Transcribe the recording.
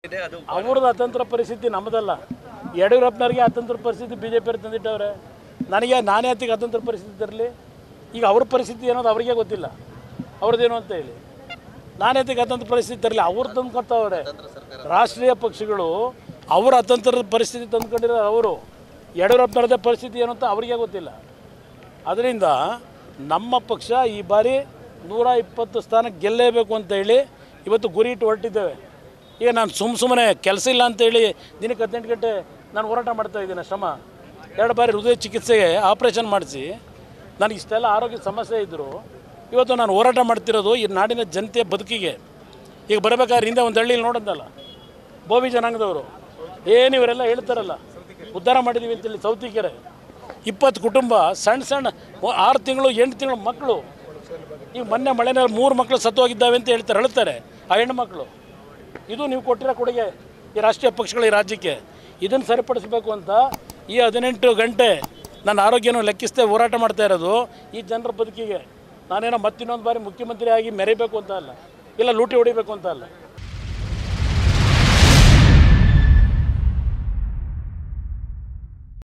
ಇದೆ ಅದು ಅವ್ರದ್ದು ಅತಂತ್ರ ಪರಿಸ್ಥಿತಿ ನಮ್ಮದಲ್ಲ ಯಡಿಯೂರಪ್ಪನವ್ರಿಗೆ ಅತಂತ್ರ ಪರಿಸ್ಥಿತಿ ಬಿ ಜೆ ಪಿಯವ್ರು ತಂದಿಟ್ಟವ್ರೆ ನನಗೆ ನಾನೇ ಅತ್ತಿಗೆ ಅತಂತ್ರ ಪರಿಸ್ಥಿತಿ ತರಲಿ ಈಗ ಅವ್ರ ಪರಿಸ್ಥಿತಿ ಏನೋದು ಅವರಿಗೆ ಗೊತ್ತಿಲ್ಲ ಅವ್ರದ್ದೇನು ಅಂತ ಹೇಳಿ ನಾನೇ ಅತ್ತಿಗೆ ಅತಂತ್ರ ಪರಿಸ್ಥಿತಿ ತರಲಿ ಅವ್ರು ತಂದ್ಕೊತಾವ್ರೆ ರಾಷ್ಟ್ರೀಯ ಪಕ್ಷಗಳು ಅವ್ರ ಅತಂತ್ರದ ಪರಿಸ್ಥಿತಿ ತಂದ್ಕೊಂಡಿರೋ ಅವರು ಯಡಿಯೂರಪ್ಪನವ್ರದ್ದೇ ಪರಿಸ್ಥಿತಿ ಏನು ಅಂತ ಅವರಿಗೆ ಗೊತ್ತಿಲ್ಲ ಅದರಿಂದ ನಮ್ಮ ಪಕ್ಷ ಈ ಬಾರಿ ನೂರ ಇಪ್ಪತ್ತು ಸ್ಥಾನ ಗೆಲ್ಲೇಬೇಕು ಅಂತ ಹೇಳಿ ಇವತ್ತು ಗುರಿ ಇಟ್ಟು ಹೊರಟಿದ್ದೇವೆ ಈಗ ನಾನು ಸುಮ್ಮ ಸುಮ್ಮನೆ ಕೆಲಸ ಇಲ್ಲ ಅಂತೇಳಿ ದಿನಕ್ಕೆ ಹದಿನೆಂಟು ಗಂಟೆ ನಾನು ಹೋರಾಟ ಮಾಡ್ತಾ ಇದ್ದೀನಿ ಶ್ರಮ ಎರಡು ಬಾರಿ ಹೃದಯ ಚಿಕಿತ್ಸೆಗೆ ಆಪ್ರೇಷನ್ ಮಾಡಿಸಿ ನನಗೆ ಇಷ್ಟೆಲ್ಲ ಆರೋಗ್ಯ ಸಮಸ್ಯೆ ಇದ್ದರು ಇವತ್ತು ನಾನು ಹೋರಾಟ ಮಾಡ್ತಿರೋದು ಈ ನಾಡಿನ ಜನತೆಯ ಬದುಕಿಗೆ ಈಗ ಬರಬೇಕಾದ್ರೆ ಹಿಂದೆ ಒಂದು ಹಳ್ಳಿಲಿ ನೋಡೋದಲ್ಲ ಬೋವಿ ಜನಾಂಗದವರು ಏನು ಇವರೆಲ್ಲ ಹೇಳ್ತಾರಲ್ಲ ಉದ್ಧಾರ ಮಾಡಿದ್ದೀವಿ ಅಂತೇಳಿ ಸೌತಿಕೆರೆ ಇಪ್ಪತ್ತು ಕುಟುಂಬ ಸಣ್ಣ ಸಣ್ಣ ಒ- ಆರು ತಿಂಗಳು ಎಂಟು ತಿಂಗಳು ಮಕ್ಕಳು ಈಗ ಮೊನ್ನೆ ಮಳೆನಲ್ಲಿ ಮೂರು ಮಕ್ಕಳು ಸತ್ತೋಗಿದ್ದಾವೆ ಅಂತ ಹೇಳ್ತಾರೆ ಹೇಳ್ತಾರೆ ಆ ಹೆಣ್ಣು ಮಕ್ಕಳು ಇದು ನೀವು ಕೊಟ್ಟಿರೋ ಕೊಡುಗೆ ಈ ರಾಷ್ಟ್ರೀಯ ಪಕ್ಷಗಳು ಈ ರಾಜ್ಯಕ್ಕೆ ಇದನ್ನು ಸರಿಪಡಿಸಬೇಕು ಅಂತ ಈ ಹದಿನೆಂಟು ಗಂಟೆ ನನ್ನ ಆರೋಗ್ಯನೂ ಲೆಕ್ಕಿಸದೆ ಹೋರಾಟ ಮಾಡ್ತಾ ಇರೋದು ಈ ಜನರ ಬದುಕಿಗೆ ನಾನೇನೋ ಮತ್ತಿನ್ನೊಂದು ಬಾರಿ ಮುಖ್ಯಮಂತ್ರಿ ಆಗಿ ಮೆರಿಬೇಕು ಅಂತ ಅಲ್ಲ ಇಲ್ಲ ಲೂಟಿ ಹೊಡಿಬೇಕು ಅಂತ ಅಲ್ಲ